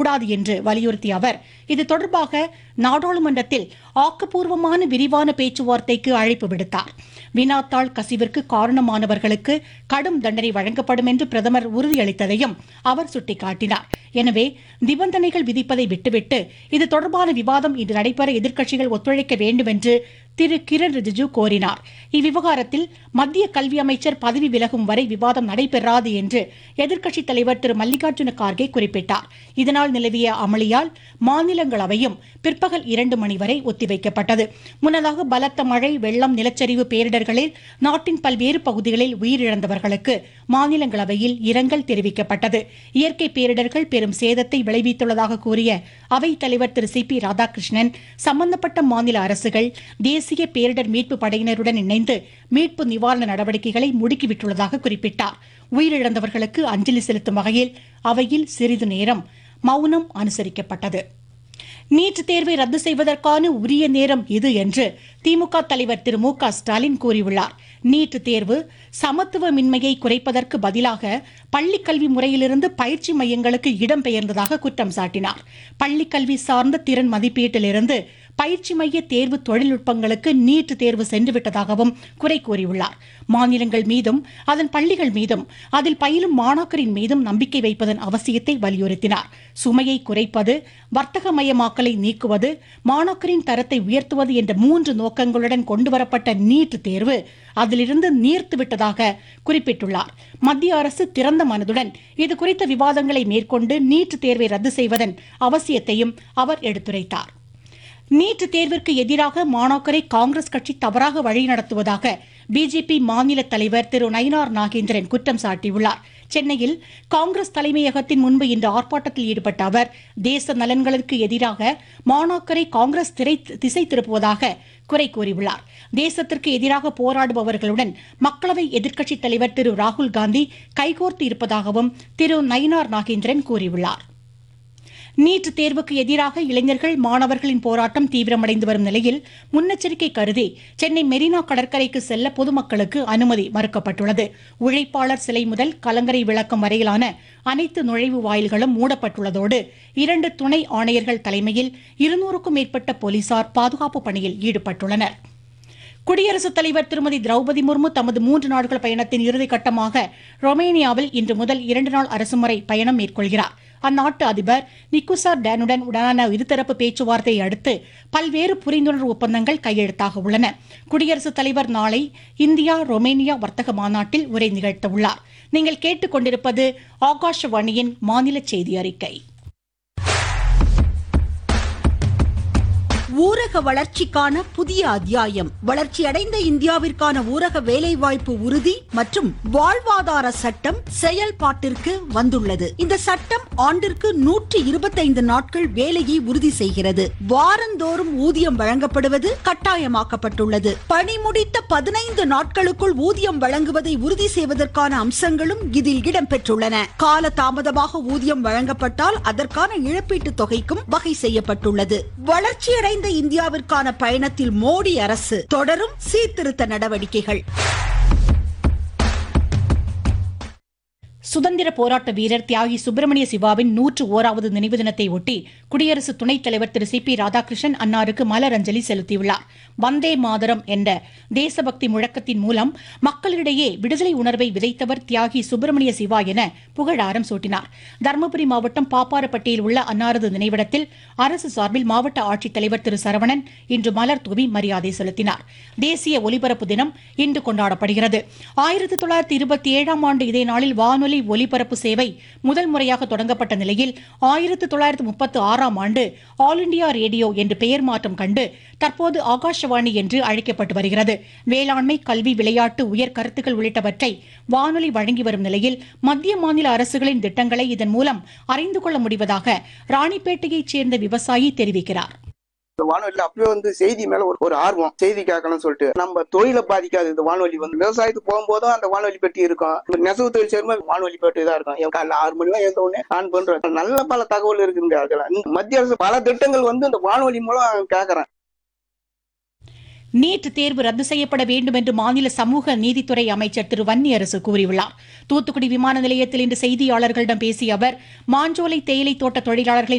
கூடாது என்று வலியுறுத்திய அவர் இது தொடர்பாக நாடாளுமன்றத்தில் ஆக்கப்பூர்வமான விரிவான பேச்சுவார்த்தைக்கு அழைப்பு விடுத்தார் வினாத்தாள் கசிவிற்கு காரணமானவர்களுக்கு கடும் தண்டனை வழங்கப்படும் என்று பிரதமர் உறுதியளித்ததையும் அவர் சுட்டிக்காட்டினார் எனவே நிபந்தனைகள் விதிப்பதை விட்டுவிட்டு இது தொடர்பான விவாதம் இன்று நடைபெற எதிர்க்கட்சிகள் ஒத்துழைக்க வேண்டும் என்று திரு கிரண் ரிஜிஜு கோரினார் இவ்விவகாரத்தில் மத்திய கல்வி அமைச்சர் பதவி விலகும் வரை விவாதம் நடைபெறாது என்று எதிர்க்கட்சித் தலைவர் திரு மல்லிகார்ஜுன கார்கே குறிப்பிட்டார் இதனால் நிலவிய அமளியால் மாநிலங்களவையும் பிற்பகல் இரண்டு மணி வரை ஒத்திவைக்கப்பட்டது முன்னதாக பலத்த மழை வெள்ளம் நிலச்சரிவு பேரிடர்களில் நாட்டின் பல்வேறு பகுதிகளில் உயிரிழந்தவர்களுக்கு மாநிலங்களவையில் இரங்கல் தெரிவிக்கப்பட்டது இயற்கை பேரிடர்கள் பெரும் சேதத்தை விளைவித்துள்ளதாக கூறிய அவைத் தலைவர் திரு சி பி ராதாகிருஷ்ணன் சம்பந்தப்பட்ட மாநில அரசுகள் தேசிய பேரிடர் மீட்பு படையினருடன் இணைந்து மீட்பு நிவாரண நடவடிக்கைகளை முடுக்கிவிட்டுள்ளதாக குறிப்பிட்டார் உயிரிழந்தவர்களுக்கு அஞ்சலி செலுத்தும் வகையில் அவையில் சிறிது நேரம் மௌனம் அனுசரிக்கப்பட்டது நீட் தேர்வை ரத்து செய்வதற்கான உரிய நேரம் இது என்று திமுக தலைவர் திரு மு க ஸ்டாலின் கூறியுள்ளார் நீட் தேர்வு சமத்துவமின்மையை குறைப்பதற்கு பதிலாக பள்ளிக் கல்வி முறையிலிருந்து பயிற்சி மையங்களுக்கு இடம்பெயர்ந்ததாக குற்றம் சாட்டினார் பள்ளிக் கல்வி சார்ந்த திறன் மதிப்பீட்டிலிருந்து பயிற்சி மைய தேர்வு தொழில்நுட்பங்களுக்கு நீட் தேர்வு சென்றுவிட்டதாகவும் குறை கூறியுள்ளார் மாநிலங்கள் மீதும் அதன் பள்ளிகள் மீதும் அதில் பயிலும் மாணாக்கரின் மீதும் நம்பிக்கை வைப்பதன் அவசியத்தை வலியுறுத்தினார் சுமையை குறைப்பது வர்த்தகமயமாக்கலை நீக்குவது மாணாக்கரின் தரத்தை உயர்த்துவது என்ற மூன்று நோக்கங்களுடன் கொண்டுவரப்பட்ட நீட் தேர்வு அதிலிருந்து நீர்த்து விட்டதாக குறிப்பிட்டுள்ளார் மத்திய அரசு திறந்த மனதுடன் இது குறித்த விவாதங்களை மேற்கொண்டு நீட் தேர்வை ரத்து செய்வதன் அவசியத்தையும் அவர் எடுத்துரைத்தார் நீட் தேர்விற்கு எதிராக மாணாக்கரை காங்கிரஸ் கட்சி தவறாக வழிநடத்துவதாக பிஜேபி மாநில தலைவர் திரு நயினார் நாகேந்திரன் குற்றம் சாட்டியுள்ளார் சென்னையில் காங்கிரஸ் தலைமையகத்தின் முன்பு இன்று ஆர்ப்பாட்டத்தில் ஈடுபட்ட அவர் தேச நலன்களுக்கு எதிராக மாணாக்கரை காங்கிரஸ் திரை திசை திருப்புவதாக குறை கூறியுள்ளார் தேசத்திற்கு எதிராக போராடுபவர்களுடன் மக்களவை எதிர்க்கட்சித் தலைவர் திரு ராகுல் காந்தி கைகோர்த்து இருப்பதாகவும் திரு நயினார் நாகேந்திரன் கூறியுள்ளார் நீட் தேர்வுக்கு எதிராக இளைஞர்கள் மாணவர்களின் போராட்டம் தீவிரமடைந்து வரும் நிலையில் முன்னெச்சரிக்கை கருதி சென்னை மெரினா கடற்கரைக்கு செல்ல பொதுமக்களுக்கு அனுமதி மறுக்கப்பட்டுள்ளது உழைப்பாளர் சிலை முதல் கலங்கரை விளக்கம் வரையிலான அனைத்து நுழைவு வாயில்களும் மூடப்பட்டுள்ளதோடு இரண்டு துணை ஆணையர்கள் தலைமையில் இருநூறுக்கும் மேற்பட்ட போலீசார் பாதுகாப்பு பணியில் ஈடுபட்டுள்ளனர் குடியரசுத் தலைவர் திருமதி திரௌபதி முர்மு தமது மூன்று நாட்கள் பயணத்தின் இறுதி கட்டமாக ரொமேனியாவில் இன்று முதல் இரண்டு நாள் அரசுமுறை பயணம் மேற்கொள்கிறார் அந்நாட்டு அதிபர் நிக்குசார் டேனுடன் உடனான இருதரப்பு பேச்சுவார்த்தையை அடுத்து பல்வேறு புரிந்துணர்வு ஒப்பந்தங்கள் கையெழுத்தாக உள்ளன குடியரசுத் தலைவர் நாளை இந்தியா ரொமேனியா வர்த்தக மாநாட்டில் உரை நிகழ்த்த உள்ளார் நீங்கள் கேட்டுக்கொண்டிருப்பது ஆகாஷவாணியின் மாநில செய்தி அறிக்கை ஊரக வளர்ச்சிக்கான புதிய அத்தியாயம் வளர்ச்சியடைந்த இந்தியாவிற்கான ஊரக வேலைவாய்ப்பு உறுதி மற்றும் வாழ்வாதார சட்டம் செயல்பாட்டிற்கு வந்துள்ளது இந்த சட்டம் ஆண்டிற்கு நூற்றி இருபத்தைந்து நாட்கள் வேலையை உறுதி செய்கிறது வாரந்தோறும் ஊதியம் வழங்கப்படுவது கட்டாயமாக்கப்பட்டுள்ளது பணி முடித்த பதினைந்து நாட்களுக்குள் ஊதியம் வழங்குவதை உறுதி செய்வதற்கான அம்சங்களும் இதில் இடம்பெற்றுள்ளன கால தாமதமாக ஊதியம் வழங்கப்பட்டால் அதற்கான இழப்பீட்டு தொகைக்கும் வகை செய்யப்பட்டுள்ளது வளர்ச்சியடைந்த இந்தியாவிற்கான பயணத்தில் மோடி அரசு தொடரும் சீர்திருத்த நடவடிக்கைகள் சுதந்திர போராட்ட வீரர் தியாகி சுப்பிரமணிய சிவாவின் நூற்று ஓராவது நினைவு தினத்தை ஒட்டி குடியரசு துணைத் தலைவர் திரு சி பி ராதாகிருஷ்ணன் அன்னாருக்கு மலரஞ்சலி செலுத்தியுள்ளார் வந்தே மாதரம் என்ற தேசபக்தி முழக்கத்தின் மூலம் மக்களிடையே விடுதலை உணர்வை விதைத்தவர் தியாகி சுப்பிரமணிய சிவா என புகழாரம் சூட்டினார் தருமபுரி மாவட்டம் பாப்பாரப்பட்டியில் உள்ள அன்னாரது நினைவிடத்தில் அரசு சார்பில் மாவட்ட ஆட்சித்தலைவர் திரு சரவணன் இன்று மலர் தூவி மரியாதை செலுத்தினார் தேசிய ஒலிபரப்பு தினம் இன்று கொண்டாடப்படுகிறது ஆயிரத்தி தொள்ளாயிரத்தி இருபத்தி ஏழாம் ஆண்டு இதே நாளில் வானொலி ஒலிபரப்பு சேவை முதல் முறையாக தொடங்கப்பட்ட நிலையில் ஆயிரத்தி தொள்ளாயிரத்தி முப்பத்து ஆறாம் ஆண்டு ஆல் இண்டியா ரேடியோ என்று பெயர் மாற்றம் கண்டு தற்போது ஆகாஷவாணி என்று அழைக்கப்பட்டு வருகிறது வேளாண்மை கல்வி விளையாட்டு உயர் கருத்துக்கள் உள்ளிட்டவற்றை வானொலி வழங்கி வரும் நிலையில் மத்திய மாநில அரசுகளின் திட்டங்களை இதன் மூலம் அறிந்து கொள்ள முடிவதாக ராணிப்பேட்டையைச் சேர்ந்த விவசாயி தெரிவிக்கிறார் இந்த வானொலியில அப்பவே வந்து செய்தி மேல ஒரு ஒரு ஆர்வம் செய்தி கேட்கணும்னு சொல்லிட்டு நம்ம தொழிலை பாதிக்காது இந்த வானொலி வந்து விவசாயத்துக்கு போகும்போதும் அந்த வானொலி பெட்டி இருக்கும் இந்த நெசவு தொழில் சேரும்போது வானொலி பெட்டி தான் இருக்கும் என் காலைல ஆறு மணி எழுந்த உடனே ஆன் பண்றேன் நல்ல பல தகவல் இருக்குங்க அதுல இந்த மத்திய அரசு பல திட்டங்கள் வந்து இந்த வானொலி மூலம் கேட்கறேன் நீட் தேர்வு ரத்து செய்யப்பட வேண்டும் என்று மாநில சமூக நீதித்துறை அமைச்சர் திரு வன்னியரசு கூறியுள்ளார் தூத்துக்குடி விமான நிலையத்தில் இன்று செய்தியாளர்களிடம் பேசிய அவர் மாஞ்சோலை தேயிலை தோட்ட தொழிலாளர்களை